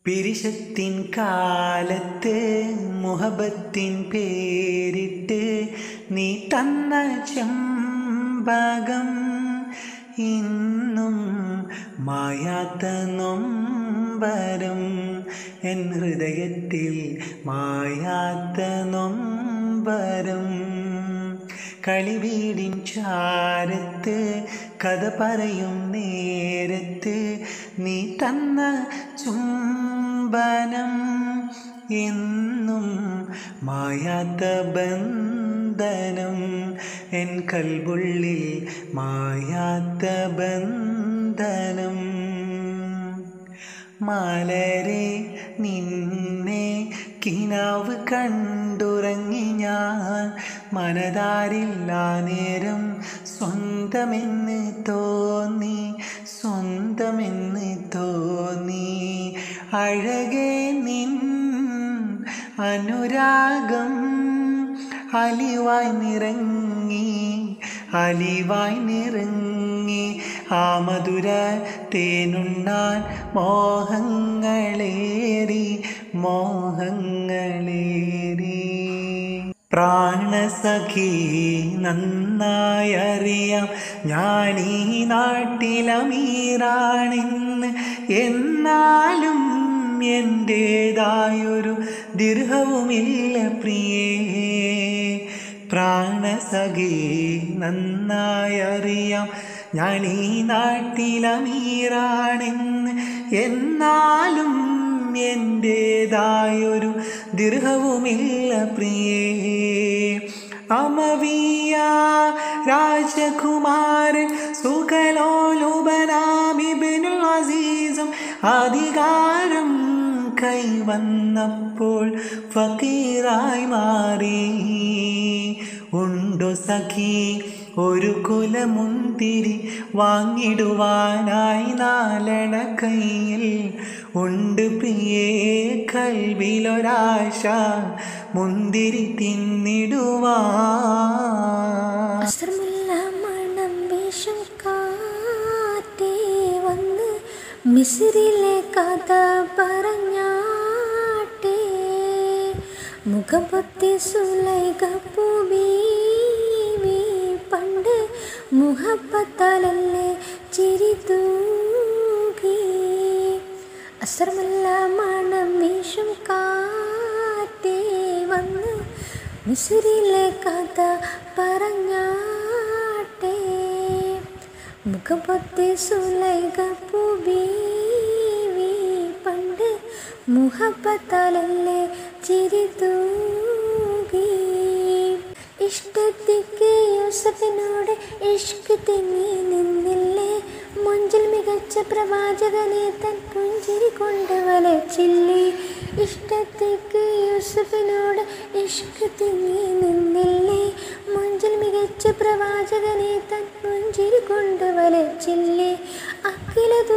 പിരിശത്തിൻ കാലത്ത് മുഹബത്തിൻ പേരിട്ട് നീ തന്ന ചെമ്പകം ഇന്നും മായാത്ത നൊമ്പരം എൻ ഹൃദയത്തിൽ മായാത്ത നൊമ്പരം കളിവീടിൻ ചാരത്ത് കഥ പറയും നേരത്ത് നീ തന്ന ചുംബനം എന്നും മായാത്ത ബന്ധനം എൻ കൽബുള്ളിൽ മായാത്ത ബന്ധനം മലരെ നിന്നെ കിനാവ് കണ്ടുറങ്ങി ഞാൻ മനതാരില്ല നേരം സ്വന്തമെന്ന് തോന്നി സ്വന്തമെന്ന് തോന്നി അഴകെ നിൻ അനുരാഗം അലിവായി നിറങ്ങി അലിവായി നിറങ്ങി ആ മധുര തേനുണ്ണാൻ മോഹങ്ങളേറി മോഹങ്ങളേറി പ്രാണസഖി നന്നായി അറിയാം ഞാൻ ഈ നാട്ടിലമീറാണെന്ന് എന്നാലും എൻ്റേതായൊരു ദീർഘവുമില്ല പ്രിയേ പ്രാണസഖി നന്നായി അറിയാം ഞാൻ ഈ നാട്ടിലമീറാണെന്ന് എന്നാലും എൻ്റേതായൊരു ദീർഘവുമില്ല പ്രിയേ അമവിയ രാജകുമാരൻ സുഖലോലുപനാമിബിനുൽ അസീസും അധികാരം കൈവന്നപ്പോൾ ഫക്കീറായി മാറി ഉണ്ടു സഖി ഒരു കുലമുന്തിരി വാങ്ങിടുവാനായി നാലണ കയ്യിൽ ഉണ്ട് പ്രിയേ കൽവിലൊരാശ മുന്തിരി തിന്നിടുവാ അസ്ത്രമുല്ല മണം വീശും കാറ്റേ വന്ന് മിസിറിലെ കഥ പറഞ്ഞാട്ടേ മുഖം പൊത്തി സുലൈക പൂബീവി പണ്ട് മുഹബത്താലല്ലേ ചിരി തൂകി അസ്ത്രമുല്ല മണം വീശും കാറ്റേ വന്ന് മിസിറിലെ കഥ പറഞ്ഞാട്ടേ മുഖം പൊത്തി സുലൈക പൂബീവി പണ്ട് മുഹബത്താലല്ലേ ചിരി തൂകി ഇഷ്ടത്തിക്ക് യൂസഫിനോട് ഇഷ്ക് തിങ്ങി നിന്നില്ലേ മുഞ്ചിൽ മികച്ച പ്രവാചകനെ തൻ പുഞ്ചിരി കൊണ്ട് വലച്ചില്ലേ ഇഷ്ടത്തിക്ക് യൂസഫിനോട് ഇഷ്ക് തിങ്ങി നിന്നില്ലേ മുഞ്ചിൽ മികച്ച പ്രവാചകനെ തൻ പുഞ്ചിരി കൊണ്ട് വലച്ചില്ലേ അഖില